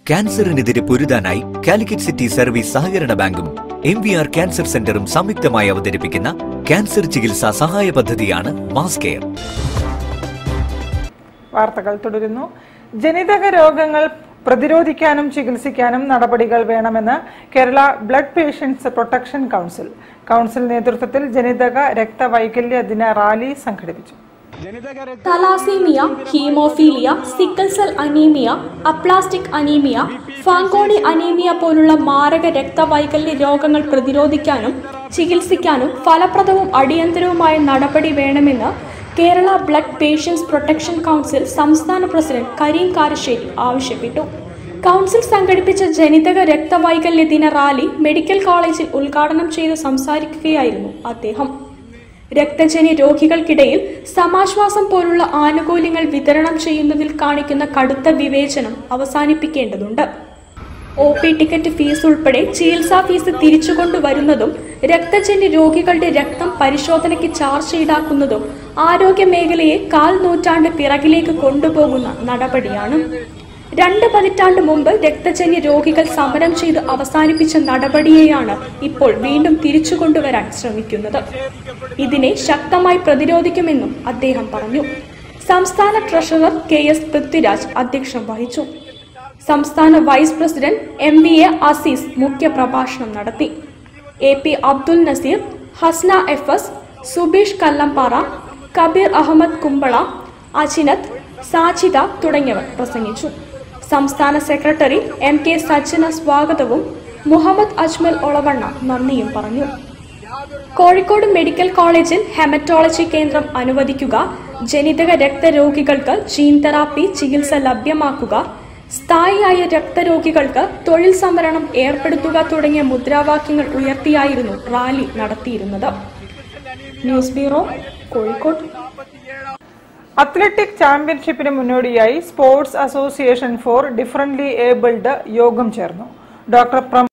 ക്യാൻസറിനെതിരെ പൊരുതാനായി Calicut city service സഹകരണ ബാങ്കും എം വി ആർ ക്യാൻസർ സെന്ററും സംയുക്തമായി അവതരിപ്പിക്കുന്ന ക്യാൻസർ ചികിത്സാ സഹായ പദ്ധതിയാണ് മാസ് കെയർ വാർത്തകൾ തുടരുന്നു ജനിതക രോഗങ്ങൾ പ്രതിരോധിക്കാനും ചികിത്സിക്കാനും നടപടികൾ വേണമെന്ന് Kerala blood patients protection council council നേതൃത്വത്തിൽ ജനിതക രക്തവൈകല്യ ദിന റാലി സംഘടിപ്പിച്ചു thalassemia haemophilia sickle cell anaemia aplastic anaemia Fanconi anaemia പോലുള്ള മാരക രക്തവൈകല്യ രോഗങ്ങൾ പ്രതിരോധിക്കാനും ചികിത്സിക്കാനും ഫലപ്രദവും അടിയന്തരവുമായ നടപടി വേണമെന്ന് Kerala blood patients protection council സംസ്ഥാന പ്രസിഡന്റ് കരീം കാരശ്ശേരി ആവശ്യപ്പെട്ടു കൗൺസിൽ സംഘടിപ്പിച്ച ജനിതക രക്തവൈകല്യ ദിന റാലി മെഡിക്കൽ കോളേജിൽ ഉദ്ഘാടനം ചെയ്ത് സംസാരിക്കുകയായിരുന്നു അദ്ദേഹം രക്തജന്യ രോഗികൾക്കിടയിൽ സമാശ്വാസം പോലുള്ള ആനുകൂല്യങ്ങൾ വിതരണം ചെയ്യുന്നതിൽ കാണിക്കുന്ന കടുത്ത വിവേചനം അവസാനിപ്പിക്കേണ്ടതുണ്ട് ഒ പി ടിക്കറ്റ് ഫീസ് ഉൾപ്പെടെ ചികിത്സാ ഫീസ് തിരിച്ചുകൊണ്ടുവരുന്നതും രക്തജന്യ രോഗികളുടെ രക്തം പരിശോധനയ്ക്ക് ചാർജ് ഈടാക്കുന്നതും ആരോഗ്യ മേഖലയെ കാൽ നൂറ്റാണ്ട് പിറകിലേക്ക് കൊണ്ടുപോകുന്ന നടപടിയാണ് രണ്ട് പതിറ്റാണ്ട് മുമ്പ് രക്തജന്യ രോഗികൾ സമരം ചെയ്ത് അവസാനിപ്പിച്ച നടപടിയെയാണ് ഇപ്പോൾ വീണ്ടും തിരിച്ചു കൊണ്ടുവരാൻ ശ്രമിക്കുന്നത് ഇതിനെ ശക്തമായി പ്രതിരോധിക്കുമെന്നും അദ്ദേഹം പറഞ്ഞു സംസ്ഥാന ട്രഷറർ കെ എസ് പൃഥ്വിരാജ് അധ്യക്ഷം വഹിച്ചു സംസ്ഥാന vice president M V A Aziz മുഖ്യപ്രഭാഷണം നടത്തി A P Abdul Nazeer Hasna F S Subeesh Kallampara Kabeer Ahmed Kumbala Ajinath Sajida തുടങ്ങിയവർ പ്രസംഗിച്ചു സംസ്ഥാന സെക്രട്ടറി എം കെ സജ്ജന സ്വാഗതവും മുഹമ്മദ് അജ്മൽ ഒളവണ്ണ നന്ദിയും പറഞ്ഞു കോഴിക്കോട് മെഡിക്കൽ കോളേജിൽ ഹെമറ്റോളജി കേന്ദ്രം അനുവദിക്കുക ജനിതക രക്തരോഗികൾക്ക് ജീൻ തെറാപ്പി ചികിത്സ ലഭ്യമാക്കുക സ്ഥായിയായ രക്തരോഗികൾക്ക് തൊഴിൽ സംവരണം ഏർപ്പെടുത്തുക തുടങ്ങിയ മുദ്രാവാക്യങ്ങൾ ഉയർത്തിയായിരുന്നു റാലി നടത്തിയിരുന്നത് ന്യൂസ് ബ്യൂറോ കോഴിക്കോട് അത്ലറ്റിക് ചാമ്പ്യൻഷിപ്പിന് മുന്നോടിയായി sports association for differently abled യോഗം ചേർന്നു ഡോക്ടർ